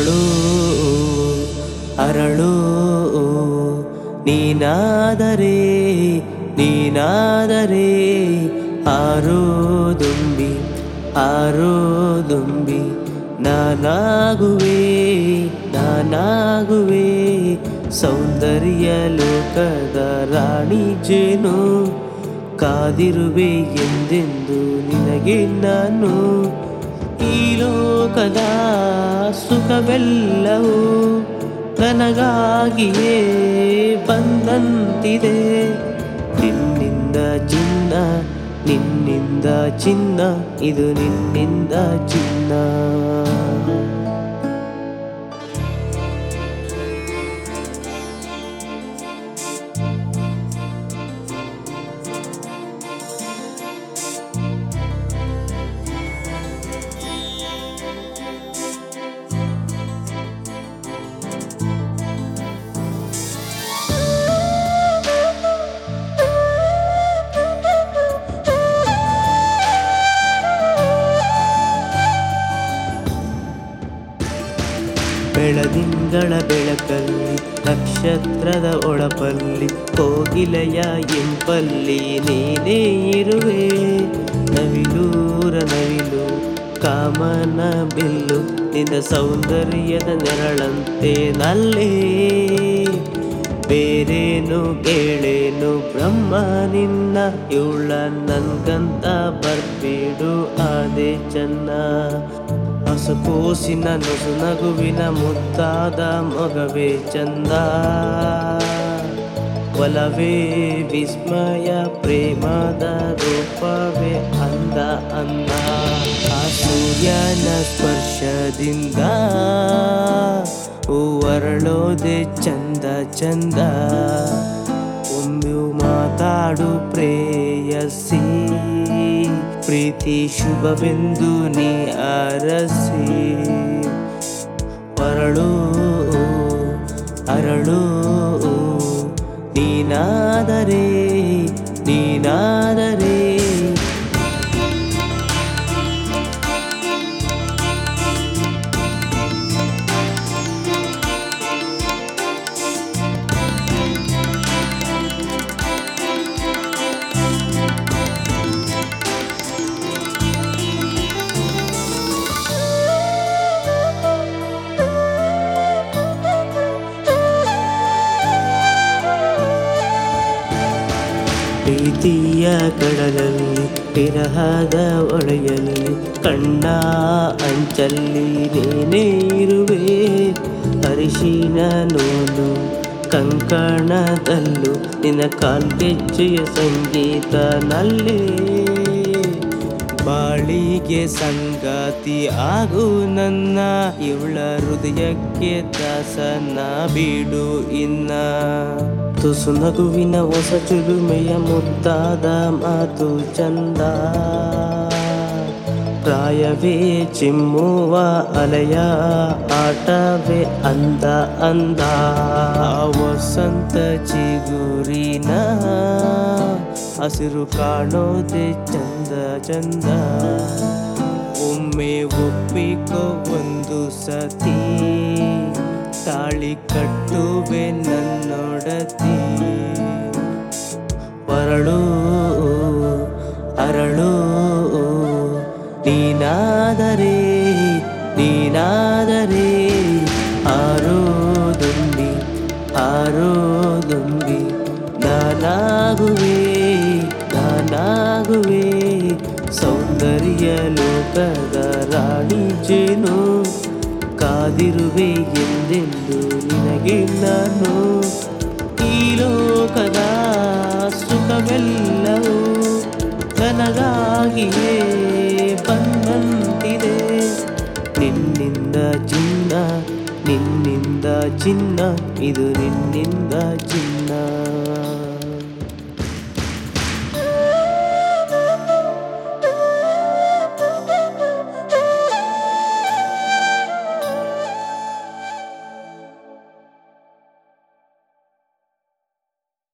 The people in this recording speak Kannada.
ಅರಳು ಅರಳು ನೀನಾದರೆ ನೀನಾದರೆ ಆರೋ ದುಂಬಿ ಆರೋ ದುಂಬಿ ನಾನಾಗುವೆ ನಾನಾಗುವೆ ಸೌಂದರ್ಯ ಲೋಕದ ರಾಣಿ ಜೇನು ಕಾದಿರುವೆ ಎಂದೆಂದು ನಿನಗೆ ನಾನು ಈ ಲೋಕದ ಸುಖವೆಲ್ಲವೂ ನನಗಾಗಿಯೇ ಬಂದಂತಿದೆ ನಿನ್ನಿಂದ ಚಿನ್ನ ನಿನ್ನಿಂದ ಚಿನ್ನ ಇದು ನಿನ್ನಿಂದ ಚಿನ್ನ ಬೆಳದಿಂಗಳ ಬೆಳಕಲ್ಲಿ ನಕ್ಷತ್ರದ ಒಳಪಲ್ಲಿ ಕೋಗಿಲೆಯ ಇಂಪಲ್ಲಿ ನೀನೇ ಇರುವೆ ನವಿಲೂರ ನವಿಲು ಕಾಮನ ಬಿಲ್ಲು ನಿನ್ನ ಸೌಂದರ್ಯದ ನೆರಳಂತೆ ನಲ್ಲೇ ಬೇರೇನು ಕೇಳೇನು ಬ್ರಹ್ಮ ನಿನ್ನ ಇವಳ ನನ್ಗಂತ ಬರ್ಬೇಡು ಅದೇ ಚೆನ್ನ ಹಸುಕೋಸಿನ ನಸು ನಗುವಿನ ಮುದ್ದಾದ ಮಗವೇ ಚಂದ ಒಲವೇ ವಿಸ್ಮಯ ಪ್ರೇಮದ ರೂಪವೇ ಅಂದ ಅಂದ ಆ ಸೂರ್ಯನ ಸ್ಪರ್ಶದಿಂದ ಹೂವರಳೋದೆ ಚಂದ ಚಂದ ಒಮ್ಮೆ ಮಾತಾಡು ಪ್ರೇಯಸಿ ಪ್ರೀತಿ ಶುಭವೆಂದು ನೀ ಅರಸಿ ಅರಳು ಅರಳು ನೀನಾದರೆ ನೀನಾದರೆ ಪ್ರೀತಿಯ ಕಡಲಲ್ಲಿ ವಿರಹದ ಒಳೆಯಲ್ಲಿ ಕಣ್ಣ ಅಂಚಲ್ಲಿ ನೀನೇ ಇರುವೆ ಅರಿಶಿನ ನೋಡು ಕಂಕಣದಲ್ಲೂ ನಿನ್ನ ಕಾಲ್ಗೆಜ್ಜೆಯ ಸಂಗೀತ ನಲ್ಲೇ ಬಾಳಿಗೆ ಸಂಗಾತಿ ಆಗು ನನ್ನ ಇವಳ ಹೃದಯಕ್ಕೆ ದಾಸನ ಬಿಡು ಇನ್ನ ತುಸು ನಗುವಿನ ಹೊಸ ಚುರುಮೆಯ ಮುದ್ದಾದ ಮಾತು ಚಂದ ಪ್ರಾಯವೇ ಚಿಮ್ಮುವ ಅಲೆಯ ಆಟವೇ ಅಂದ ಅಂದ ವಸಂತ ಚಿಗುರಿನ ಹಸಿರು ಕಾಣೋದೆ ಚಂದ ಚಂದ ಒಮ್ಮೆ ಒಪ್ಪಿಕೋ ಒಂದು ಸತಿ ತಾಳಿ ಕಟ್ಟುವೆ ನನ್ನೊಡತಿ ಅರಳು ಅರಳು ನೀನಾದರೆ ನೀನಾದರೆ ಆರೋ ದುಂಬಿ ಆರೋ ದುಂಬಿ ನಾನಾಗುವೆ ನಾನಾಗುವೆ ಸೌಂದರ್ಯ ಲೋಕದ ರಾಣಿ ಜೇನು ಕಾದಿರುವೆ ಎಂದೆಂದು ನಿನಗೆ ನಾನು ಈ ಲೋಕದ ಸುಖವೆಲ್ಲವೂ ನನಗಾಗಿಯೇ ಬಂದಂತಿದೆ ನಿನ್ನಿಂದ ಚಿನ್ನ ನಿನ್ನಿಂದ ಚಿನ್ನ ಇದು ನಿನ್ನಿಂದ ಚಿನ್ನ